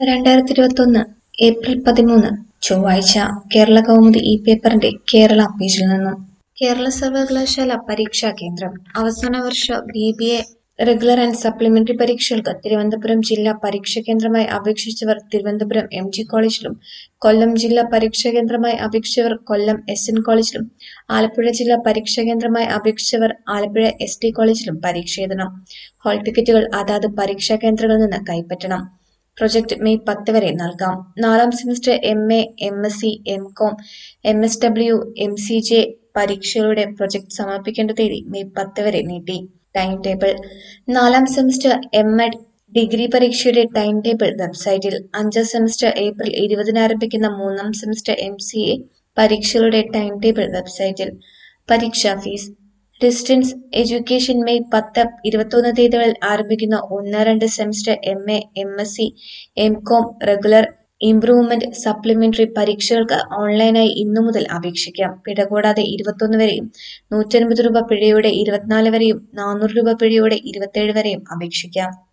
രണ്ടായിരത്തി ഇരുപത്തൊന്ന് ഏപ്രിൽ പതിമൂന്ന് ചൊവ്വാഴ്ച കേരള കൗമുദി ഈ പേപ്പറിന്റെ കേരള പേജിൽ നിന്നും കേരള സർവകലാശാല പരീക്ഷാ കേന്ദ്രം അവസാന വർഷ B B A regular and supplementary പരീക്ഷകൾക്ക് തിരുവനന്തപുരം ജില്ലാ പരീക്ഷാ കേന്ദ്രമായി അപേക്ഷിച്ചവർ തിരുവനന്തപുരം എം ജി കോളേജിലും കൊല്ലം ജില്ലാ പരീക്ഷാ കേന്ദ്രമായി അപേക്ഷിച്ചവർ കൊല്ലം എസ് എൻ കോളേജിലും ആലപ്പുഴ ജില്ലാ പരീക്ഷാ കേന്ദ്രമായി അപേക്ഷിച്ചവർ ആലപ്പുഴ എസ് ടി കോളേജിലും പരീക്ഷ എഴുതണം ഹാൾ ടിക്കറ്റുകൾ അതാത് പരീക്ഷാ കേന്ദ്രങ്ങളിൽ നിന്ന് കൈപ്പറ്റണം പ്രൊജക്ട് മെയ് പത്ത് വരെ നൽകാം നാലാം semester M A M S C M Com M S W M C J പരീക്ഷകളുടെ പ്രൊജക്ട് സമർപ്പിക്കേണ്ട തീയതി മെയ് പത്ത് വരെ നീട്ടി ടൈം ടേബിൾ നാലാം സെമസ്റ്റർ എം എഡ് ഡിഗ്രി പരീക്ഷയുടെ ടൈം ടേബിൾ വെബ്സൈറ്റിൽ അഞ്ചാം സെമസ്റ്റർ ഏപ്രിൽ ഇരുപതിന് ആരംഭിക്കുന്ന മൂന്നാം സെമസ്റ്റർ എം സി എ പരീക്ഷകളുടെ ടൈം ടേബിൾ വെബ്സൈറ്റിൽ പരീക്ഷാ ഫീസ് ഡിസ്റ്റൻസ് എഡ്യൂക്കേഷൻ മെയ് പത്ത് ഇരുപത്തൊന്ന് തീയതികളിൽ ആരംഭിക്കുന്ന ഒന്ന് രണ്ട് semester M A M S C M Com regular improvement supplementary പരീക്ഷകൾക്ക് ഓൺലൈനായി ഇന്നു മുതൽ അപേക്ഷിക്കാം പിഴ കൂടാതെ ഇരുപത്തൊന്ന് വരെയും നൂറ്റൻപത് രൂപ പിഴയോടെ ഇരുപത്തിനാല് വരെയും നാനൂറ് രൂപ പിഴയോടെ ഇരുപത്തേഴ് വരെയും അപേക്ഷിക്കാം